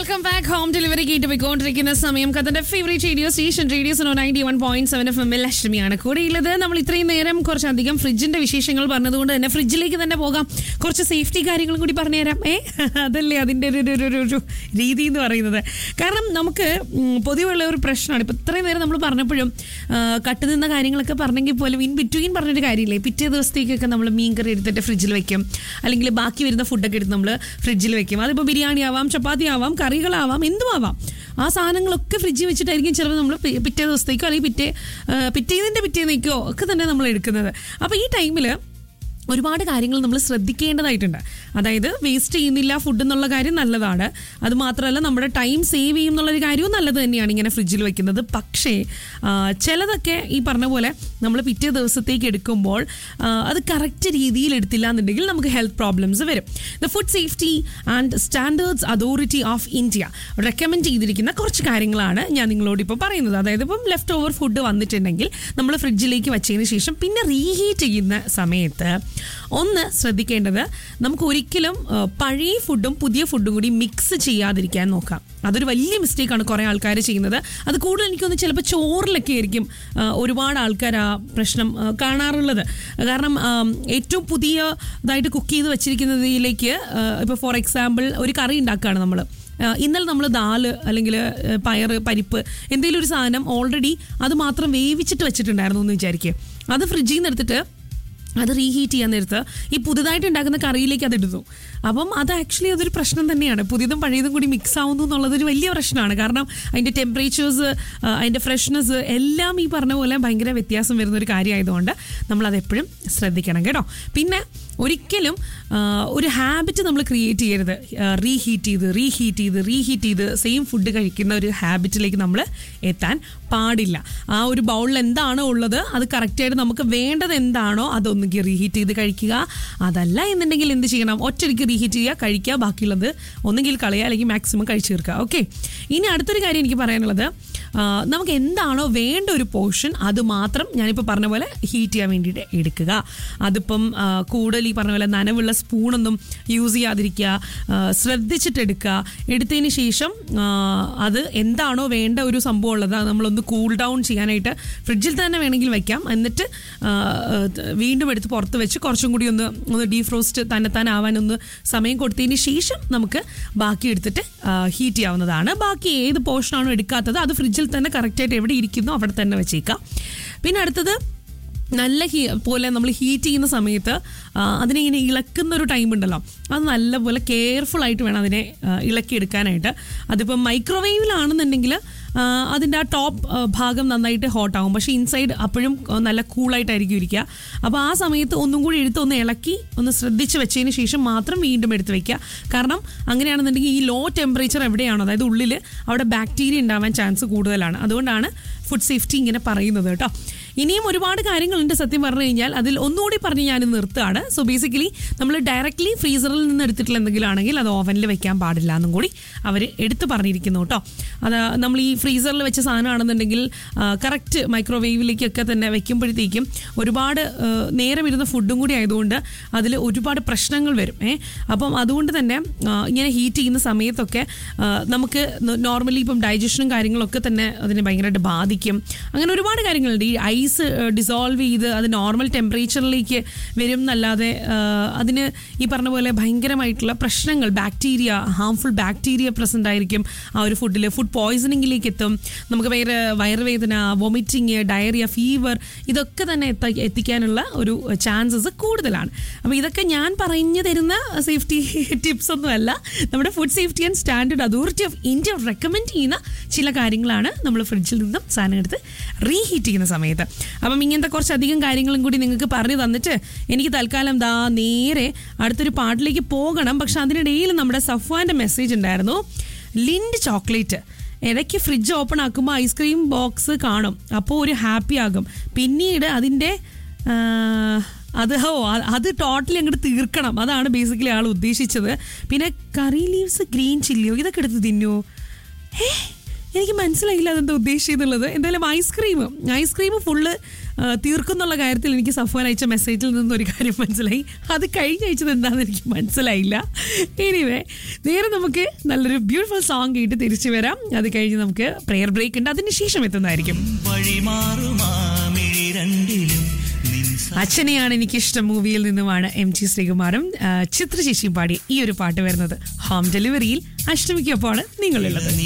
welcome back home delivery കേട്ട് പോയിക്കൊണ്ടിരിക്കുന്ന സമയം കഥന്റെ favourite radio station radio so ninety one point seven F എമ്മിൽ ലക്ഷ്മിയാണ് കൂടെയുള്ളത് നമ്മൾ ഇത്രയും നേരം കുറച്ചധികം ഫ്രിഡ്ജിന്റെ വിശേഷങ്ങൾ പറഞ്ഞതുകൊണ്ട് തന്നെ ഫ്രിഡ്ജിലേക്ക് തന്നെ പോകാം കുറച്ച് സേഫ്റ്റി കാര്യങ്ങളും കൂടി പറഞ്ഞുതരാം ഏ അതല്ലേ അതിന്റെ ഒരു ഒരു- ഒരു ഒരു രീതി എന്ന് പറയുന്നത് കാരണം നമുക്ക് ഉം, പൊതുവെയുള്ള ഒരു പ്രശ്നമാണ് ഇപ്പൊ ഇത്രയും നേരം നമ്മൾ പറഞ്ഞപ്പോഴും ആ, കട്ടുനിന്ന കാര്യങ്ങളൊക്കെ പറഞ്ഞെങ്കിൽ പോലും ഇൻ ബിറ്റ്വീൻ പറഞ്ഞൊരു കാര്യമില്ലേ പിറ്റേ ദിവസത്തേക്കൊക്കെ നമ്മൾ മീൻ കറി എടുത്തിട്ട് ഫ്രിഡ്ജിൽ വെക്കും അല്ലെങ്കിൽ ബാക്കി വരുന്ന ഫുഡൊക്കെ എടുത്ത് നമ്മൾ ഫ്രിഡ്ജിൽ വെക്കും അതിപ്പോൾ ബിരിയാണി ആവാം ചപ്പാത്തി ആവാം കറികളാവാം എന്തും ആവാം ആ സാധനങ്ങളൊക്കെ ഫ്രിഡ്ജിൽ വെച്ചിട്ടായിരിക്കും ചിലപ്പോൾ നമ്മൾ പിറ്റേ ദിവസത്തേക്കോ അല്ലെങ്കിൽ പിറ്റേ ആ, പിറ്റേതിൻ്റെ പിറ്റേന്നേക്കോ ഒക്കെ തന്നെ നമ്മൾ എടുക്കുന്നത് അപ്പോൾ ഈ ടൈമിൽ ഒരുപാട് കാര്യങ്ങൾ നമ്മൾ ശ്രദ്ധിക്കേണ്ടതായിട്ടുണ്ട് അതായത് വേസ്റ്റ് ചെയ്യുന്നില്ല ഫുഡ് എന്നുള്ള കാര്യം നല്ലതാണ് അത് മാത്രമല്ല നമ്മുടെ ടൈം സേവ് ചെയ്യും എന്നുള്ളൊരു കാര്യവും നല്ലത് തന്നെയാണ് ഇങ്ങനെ ഫ്രിഡ്ജിൽ വെക്കുന്നത് പക്ഷേ ആ, ചിലതൊക്കെ ഈ പറഞ്ഞ പോലെ നമ്മൾ പിറ്റേ ദിവസത്തേക്ക് എടുക്കുമ്പോൾ ആ, അത് കറക്റ്റ് രീതിയിൽ എടുത്തില്ല എന്നുണ്ടെങ്കിൽ നമുക്ക് ഹെൽത്ത് പ്രോബ്ലംസ് വരും the food safety and standards authority of India recommend ചെയ്തിരിക്കുന്ന കുറച്ച് കാര്യങ്ങളാണ് ഞാൻ നിങ്ങളോട് ഇപ്പോൾ പറയുന്നത് അതായത് ഇപ്പം ലെഫ്റ്റ് ഓവർ ഫുഡ് വന്നിട്ടുണ്ടെങ്കിൽ നമ്മൾ ഫ്രിഡ്ജിലേക്ക് വെച്ചതിന് ശേഷം പിന്നെ റീഹീറ്റ് ചെയ്യുന്ന സമയത്ത് ഒന്ന് ശ്രദ്ധിക്കേണ്ടത് നമുക്ക് ഒരിക്കലും ആ, പഴയ ഫുഡും പുതിയ ഫുഡും കൂടി മിക്സ് ചെയ്യാതിരിക്കാൻ നോക്കാം അതൊരു വലിയ മിസ്റ്റേക്കാണ് കുറേ ആൾക്കാർ ചെയ്യുന്നത് അത് കൂടുതൽ എനിക്കൊന്ന് ചിലപ്പോൾ ചോറിലൊക്കെ ആയിരിക്കും ആ, ഒരുപാട് ആൾക്കാർ ആ പ്രശ്നം ആ, കാണാറുള്ളത് കാരണം ആ, ഏറ്റവും പുതിയതായിട്ട് കുക്ക് ചെയ്ത് വെച്ചിരിക്കുന്നതിലേക്ക് ഇപ്പോൾ ഫോർ എക്സാമ്പിൾ ഒരു കറി ഉണ്ടാക്കുകയാണ് നമ്മൾ ഇന്നലെ നമ്മൾ ദാല് അല്ലെങ്കിൽ പയറ് പരിപ്പ് എന്തെങ്കിലും ഒരു സാധനം ഓൾറെഡി അത് മാത്രം വേവിച്ചിട്ട് വെച്ചിട്ടുണ്ടായിരുന്നു എന്ന് വിചാരിക്കുക അത് ഫ്രിഡ്ജിൽ നിന്ന് എടുത്തിട്ട് അത് റീഹീറ്റ് ചെയ്യാൻ നേരത്ത് ഈ പുതുതായിട്ട് ഉണ്ടാക്കുന്ന കറിയിലേക്ക് അത് ഇടുന്നു അപ്പം അത് ആക്ച്വലി അതൊരു പ്രശ്നം തന്നെയാണ് പുതിയതും പഴയതും കൂടി മിക്സ് ആവുന്നു എന്നുള്ളതൊരു വലിയ പ്രശ്നമാണ് കാരണം അതിൻ്റെ ടെമ്പറേച്ചേഴ്സ് അതിൻ്റെ ഫ്രഷ്നെസ് എല്ലാം ഈ പറഞ്ഞ പോലെ ഭയങ്കര വ്യത്യാസം വരുന്ന ഒരു കാര്യമായതുകൊണ്ട് നമ്മളത് എപ്പോഴും ശ്രദ്ധിക്കണം കേട്ടോ പിന്നെ ഒരിക്കലും ആ, ഒരു ഹാബിറ്റ് നമ്മൾ ക്രിയേറ്റ് ചെയ്യരുത് റീഹീറ്റ് ചെയ്ത് റീഹീറ്റ് ചെയ്ത് റീഹീറ്റ് ചെയ്ത് സെയിം ഫുഡ് കഴിക്കുന്ന ഒരു ഹാബിറ്റിലേക്ക് നമ്മൾ എത്താൻ പാടില്ല ആ ഒരു ബൗളിൽ എന്താണോ ഉള്ളത് അത് കറക്റ്റായിട്ട് നമുക്ക് വേണ്ടത് എന്താണോ അതൊന്നുകിൽ റീഹീറ്റ് ചെയ്ത് കഴിക്കുക അതല്ല എന്നുണ്ടെങ്കിൽ എന്ത് ചെയ്യണം ഒറ്റയ്ക്ക് റീഹീറ്റ് ചെയ്യുക കഴിക്കുക ബാക്കിയുള്ളത് ഒന്നുകിൽ കളയുക അല്ലെങ്കിൽ മാക്സിമം കഴിച്ചു തീർക്കുക ഓക്കെ ഇനി അടുത്തൊരു കാര്യം എനിക്ക് പറയാനുള്ളത് ആ, നമുക്ക് എന്താണോ വേണ്ട ഒരു പോർഷൻ അത് മാത്രം ഞാനിപ്പോൾ പറഞ്ഞ പോലെ ഹീറ്റ് ചെയ്യാൻ വേണ്ടിയിട്ട് എടുക്കുക അതിപ്പം ആ, കൂടുതൽ ഈ പറഞ്ഞ പോലെ നനവുള്ള സ്പൂണൊന്നും യൂസ് ചെയ്യാതിരിക്കുക ആ, ശ്രദ്ധിച്ചിട്ട് എടുക്കുക എടുത്തതിന് ശേഷം ആ, അത് എന്താണോ വേണ്ട ഒരു സംഭവം ഉള്ളത് അത് നമ്മളൊന്ന് കൂൾ ഡൗൺ ചെയ്യാനായിട്ട് ഫ്രിഡ്ജിൽ തന്നെ വേണമെങ്കിൽ വെക്കാം എന്നിട്ട് ആ, ആ, വീണ്ടും എടുത്ത് പുറത്ത് വെച്ച് കുറച്ചും കൂടി ഒന്ന് ഒന്ന് ഡീഫ്രോസ്റ്റ് തന്നെത്താൻ ആവാനൊന്ന് സമയം കൊടുത്തതിന് ശേഷം നമുക്ക് ബാക്കി എടുത്തിട്ട് ഹീറ്റ് ചെയ്യാവുന്നതാണ് ബാക്കി ഏത് പോർഷനാണോ എടുക്കാത്തത് അത് ഫ്രിഡ്ജിൽ തന്നെ കറക്റ്റായിട്ട് എവിടെ ഇരിക്കുന്നോ അവിടെ തന്നെ വെച്ചേക്കാം പിന്നെ അടുത്തത് നല്ല ഹീ പോലെ നമ്മൾ ഹീറ്റ് ചെയ്യുന്ന സമയത്ത് ആ, അതിനെ ഇങ്ങനെ ഇളക്കുന്ന ഒരു ടൈം ഉണ്ടല്ലോ അത് നല്ലപോലെ കെയർഫുൾ ആയിട്ട് വേണം അതിനെ ആ, ഇളക്കിയെടുക്കാനായിട്ട് അതിപ്പം മൈക്രോവേവിലാണെന്നുണ്ടെങ്കിൽ അതിൻ്റെ ആ ടോപ്പ് ഭാഗം നന്നായിട്ട് ഹോട്ട് ആകും പക്ഷേ ഇൻസൈഡ് അപ്പോഴും ആ, നല്ല കൂളായിട്ടായിരിക്കും ഇരിക്കുക അപ്പോൾ ആ സമയത്ത് ഒന്നും കൂടി എടുത്ത് ഒന്ന് ഇളക്കി ഒന്ന് ശ്രദ്ധിച്ച് വെച്ചതിന് ശേഷം മാത്രം വീണ്ടും എടുത്ത് വെക്കുക കാരണം അങ്ങനെയാണെന്നുണ്ടെങ്കിൽ ഈ ലോ ടെമ്പറേച്ചർ എവിടെയാണോ അതായത് ഉള്ളിൽ അവിടെ ബാക്ടീരിയ ഉണ്ടാവാൻ ചാൻസ് കൂടുതലാണ് അതുകൊണ്ടാണ് ഫുഡ് സേഫ്റ്റി ഇങ്ങനെ പറയുന്നത് കേട്ടോ ഇനിയും ഒരുപാട് കാര്യങ്ങളുണ്ട് സത്യം പറഞ്ഞു കഴിഞ്ഞാൽ അതിൽ ഒന്നുകൂടി പറഞ്ഞ് ഞാൻ നിർത്തുകയാണ് സോ ബേസിക്കലി നമ്മൾ ഡയറക്റ്റ്ലി ഫ്രീസറിൽ നിന്ന് എടുത്തിട്ടുള്ള എന്തെങ്കിലും ആണെങ്കിൽ അത് ഓവനിൽ വെക്കാൻ പാടില്ല എന്നും കൂടി അവർ എടുത്തു പറഞ്ഞിരിക്കുന്നു കേട്ടോ അത് നമ്മൾ ഈ ഫ്രീസറിൽ വെച്ച സാധനമാണെന്നുണ്ടെങ്കിൽ കറക്റ്റ് മൈക്രോവേവിലേക്കൊക്കെ തന്നെ വെക്കുമ്പോഴത്തേക്കും ഒരുപാട് ആ, നേരം ഇരുന്ന ഫുഡും കൂടി ആയതുകൊണ്ട് അതിൽ ഒരുപാട് പ്രശ്നങ്ങൾ വരും ഏ അപ്പം അതുകൊണ്ട് തന്നെ ആ, ഇങ്ങനെ ഹീറ്റ് ചെയ്യുന്ന സമയത്തൊക്കെ ആ, നമുക്ക് നോർമലി ഇപ്പം ഡൈജഷനും കാര്യങ്ങളൊക്കെ തന്നെ അതിനെ ഭയങ്കരമായിട്ട് ബാധിക്കും അങ്ങനെ ഒരുപാട് കാര്യങ്ങളുണ്ട് ഈ ഐസ് ഡിസോൾവ് ചെയ്ത് അത് നോർമൽ ടെമ്പറേച്ചറിലേക്ക് വരും എന്നല്ലാതെ ആ, അതിന് ഈ പറഞ്ഞ പോലെ ഭയങ്കരമായിട്ടുള്ള പ്രശ്നങ്ങൾ ബാക്ടീരിയ ഹാംഫുൾ ബാക്ടീരിയ പ്രസൻ്റ് ആയിരിക്കും ആ ഒരു ഫുഡിൽ ഫുഡ് പോയ്സണിങ്ങിലേക്ക് എത്തും നമുക്ക് വേറെ വയറുവേദന വൊമിറ്റിങ് ഡയറിയ ഫീവർ ഇതൊക്കെ തന്നെ എത്ത എത്തിക്കാനുള്ള ഒരു ചാൻസസ് കൂടുതലാണ് അപ്പോൾ ഇതൊക്കെ ഞാൻ പറഞ്ഞു തരുന്ന സേഫ്റ്റി ടിപ്സ് ഒന്നുമല്ല നമ്മുടെ food safety and standard authority of India recommend ചെയ്യുന്ന ചില കാര്യങ്ങളാണ് നമ്മൾ ഫ്രിഡ്ജിൽ നിന്നും സാധനം എടുത്ത് റീഹീറ്റ് ചെയ്യുന്ന സമയത്ത് അപ്പം ഇങ്ങനത്തെ കുറച്ചധികം കാര്യങ്ങളും കൂടി നിങ്ങൾക്ക് പറഞ്ഞു തന്നിട്ട് എനിക്ക് തൽക്കാലം ദാ നേരെ അടുത്തൊരു പാട്ടിലേക്ക് പോകണം പക്ഷെ അതിനിടയിൽ നമ്മുടെ സഫ്വാൻ്റെ മെസ്സേജ് ഉണ്ടായിരുന്നു ലിൻഡ് ചോക്ലേറ്റ് ഇടയ്ക്ക് ഫ്രിഡ്ജ് ഓപ്പൺ ആക്കുമ്പോൾ ഐസ്ക്രീം ബോക്സ് കാണും അപ്പോൾ ഒരു ഹാപ്പി ആകും പിന്നീട് അതിൻ്റെ ആ, അത് ഓ അ- അത് ടോട്ടലി അങ്ങോട്ട് തീർക്കണം അതാണ് ബേസിക്കലി ആൾ ഉദ്ദേശിച്ചത് പിന്നെ കറി ലീവ്സ് ഗ്രീൻ ചില്ലിയോ ഇതൊക്കെ എടുത്ത് തിന്നുമോ ഏ എനിക്ക് മനസ്സിലായില്ല അതെന്താ ഉദ്ദേശിച്ചെന്നുള്ളത് എന്തായാലും ഐസ്ക്രീം ഐസ്ക്രീം ഫുള്ള് തീർക്കുന്നുള്ള കാര്യത്തിൽ എനിക്ക് സഫോൻ അയച്ച മെസ്സേജിൽ നിന്ന് ഒരു കാര്യം മനസ്സിലായി അത് കഴിഞ്ഞ് അയച്ചത് എന്താണെന്ന് എനിക്ക് മനസ്സിലായില്ല എനിവേ നേരെ നമുക്ക് നല്ലൊരു ബ്യൂട്ടിഫുൾ സോങ് കേട്ട് തിരിച്ചു വരാം അത് കഴിഞ്ഞ് നമുക്ക് പ്രെയർ ബ്രേക്ക് ഉണ്ട് അതിന് ശേഷം എത്തുന്നതായിരിക്കും വഴിമാറുമാമിഴി രണ്ടിലും നിൻ അച്ഛനെയാണ് എനിക്കിഷ്ടം മൂവിയിൽ നിന്നുമാണ് എം ജി ശ്രീകുമാറും ആ, ചിത്രചേച്ചിയും പാടിയ ഈ ഒരു പാട്ട് വരുന്നത് ഹോം ഡെലിവറിയിൽ അഷ്ടമിക്കൊപ്പമാണ് നിങ്ങളുള്ളത്